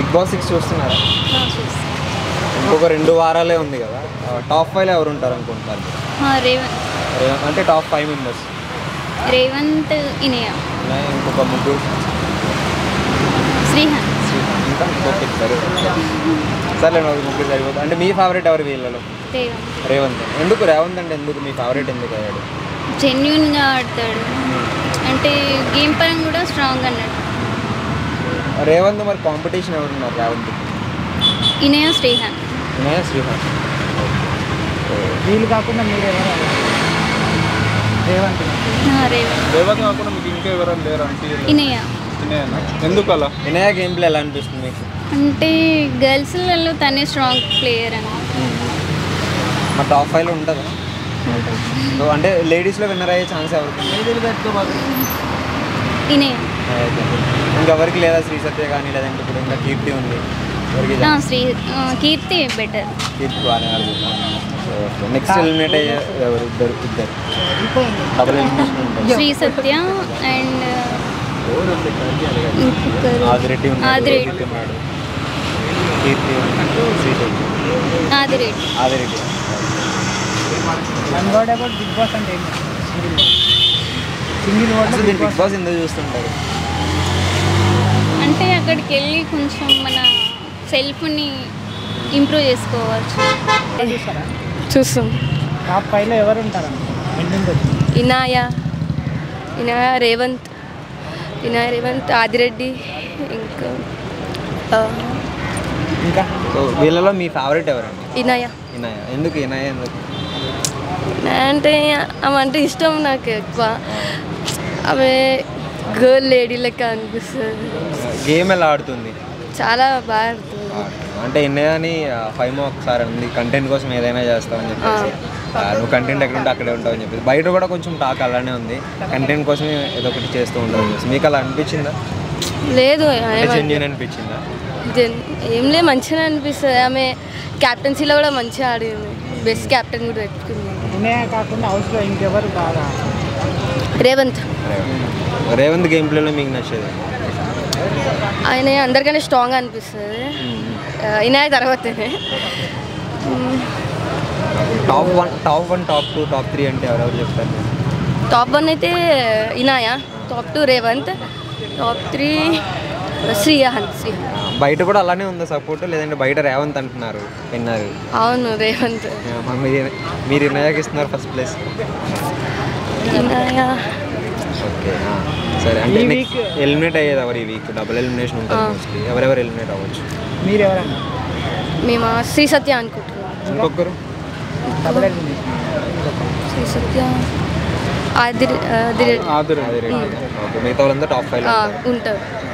Big boss six చూస్తున్నారా ఆ, చూస్తాం ఇంకొక రెండు వారాలే ఉంది కదా టాప్ ఫైవ్లో ఎవరు ఉంటారు అనుకుంటారు ఆ, రేవంత్ రే- అంటే top five members Revanth Inaya ఇంకొక ముగ్గురు శ్రీహాన్ ఇంకా ఓకే సరే సరే ఒక ముగ్గురు సరిపోతుంది అంటే మీ ఫేవరెట్ ఎవరు వీళ్ళలో రేవంత్ రేవంత్ ఎందుకు రేవంత్ అంటే ఎందుకు మీ ఫేవరెట్ ఎందుకు అయ్యాడు జెన్యున్గా ఆడతాడు అంటే గేమ్ పరంగా కూడా స్ట్రాంగ్ అన్నాడు రేవంత్ మరి కాంపిటీషన్ ఎవరున్నారు రేవంత్ ఇనయ శ్రీహాన్ వినయ శ్రీహాన్ వీళ్ళు కాకుండా మీరు ఎవరు రేవంత్ ఆ, రేవంత్ రేవంత్ కాకుండా మీకు ఇంకా ఎవరైనా లేరు అనిపించలేదు ఇనయ ఎందుకు అలా వినయ గేమ్ ప్లే ఎలా అనిపిస్తుంది మీకు అంటే గర్ల్స్లలో తనే స్ట్రాంగ్ ప్లేయర్ అని మా టాప్ ఫైవ్లో ఉంటుందా సో అంటే లేడీస్లో విన్నర్ అయ్యే ఛాన్స్ ఎవరికి ఉంది? ఇనయ అయితే ఇంకెవరికి లేదా శ్రీ సత్య కానీ లేదంటే ఇప్పుడు ఇంకా కీర్తి ఉంది ఎవరికి ఆ, శ్రీ ఆ, కీర్తి బెటర్ కీర్తి బాగానే ఆడుతుంది సో నెక్స్ట్ ఎలిమినేట్ అయ్యే ఎవరు ఇద్దరు ఇద్దరు డబుల్ ఎలిమినేషన్ ఉంటుంది శ్రీ సత్య అండ్ ఇంకొకరు ఆదిరెడ్డి ఉన్నాడు ఆదిరెడ్డి. రోహిత్ ఉన్నాడు కీర్తి ఉన్నాడు Sri Satya Adireddy Adireddy one word about Bigg Boss అంటే ఏంటి సింగిల్ వర్డ్ అసలు దీన్ని బిగ్ బాస్ ఎందుకు చూస్తుంటారు అంటే అక్కడికి వెళ్ళి కొంచెం మన సెల్ఫ్ని ఇంప్రూవ్ చేసుకోవచ్చు చూస్తారా చూస్తాం టాప్ ఫైవ్లో ఎవరు ఉంటారా ఎండింగ్ వచ్చి ఇనాయ ఇనాయ రేవంత్ ఇనాయ రేవంత్ ఆదిరెడ్డి ఇంకా ఆ, ఇంకా సో వీళ్ళలో మీ ఫేవరెట్ ఎవరండి ఇనాయ ఇనాయ ఎందుకు ఇనాయ ఎందుకు ఇనాయ అంటే ఆమె అంటే ఇష్టం నాకు ఎక్కువ ఆమె గర్ల్ లేడీ లెక్క అనిపిస్తుంది గేమ్ ఎలా ఆడుతుంది చాలా బాగా ఆడుతుంది అంటే ఎన్నయ్యని ఫైవ్ ఒకసారి ఉంది కంటెంట్ కోసం ఏదైనా చేస్తావని చెప్పేసి ఆ, నువ్వు కంటెంట్ ఎక్కడ ఉంటే అక్కడే ఉంటావు అని చెప్పేసి బయట కూడా కొంచెం టాక్ అలానే ఉంది కంటెంట్ కోసమే ఏదో ఒకటి చేస్తూ ఉంటావు అని చెప్పేసి మీకు అలా అనిపించిందా లేదు అంటే ఏమ- జెన్యున్ అనిపించిందా జన్- ఏం లేదు మంచిగా అనిపిస్తుంది ఆమె క్యాప్టెన్సీలో కూడా మంచిగా ఆడింది బెస్ట్ క్యాప్టెన్ కూడా పెట్టుకుంది వినయ కాకుండా హౌస్లో ఇంకెవరు బాగా రేవంత్ రేవంత్ గేమ్ ప్లేలో మీకు నచ్చేది ఆయన అందరికన్నా స్ట్రాంగ్ అనిపిస్తుంది ఇనాయ తర్వాతనే top one top one top two top three అంటే ఎవరెవరు చెప్తారు మీరు? టాప్ వన్ అయితే Inaya top two Revanth top three శ్రీయాహన్ శ్రీహాన్ బయట కూడా అలానే ఉందా సపోర్ట్ లేదంటే బయట రేవంత్ అంటున్నారు విన్నారు అవును రేవంత్ మరి మీరు మీరు ఇన్నయాకి ఇస్తున్నారు ఫస్ట్ ప్లేస్ ఇనాయ ఓకే ఆ, సరే అంటే ఈ నెక్స్ట్ ఎలిమినేట్ అయ్యేది ఎవరు ఈ వీక్ డబుల్ ఎలిమినేషన్ ఉంటుంది మోస్ట్లీ ఎవరెవరు ఎలిమినేట్ అవ్వచ్చు మీరు ఎవరన్నా మేము శ్రీ సత్య అనుకుంటున్నాం ఇంకొకరు డబుల్ ఎలిమినేషన్ శ్రీ సత్య ఆదిరెడ్డి ఆదురు అదే ఓకే మిగతా వాళ్ళంతా టాప్ ఫైవ్ ఉంటారు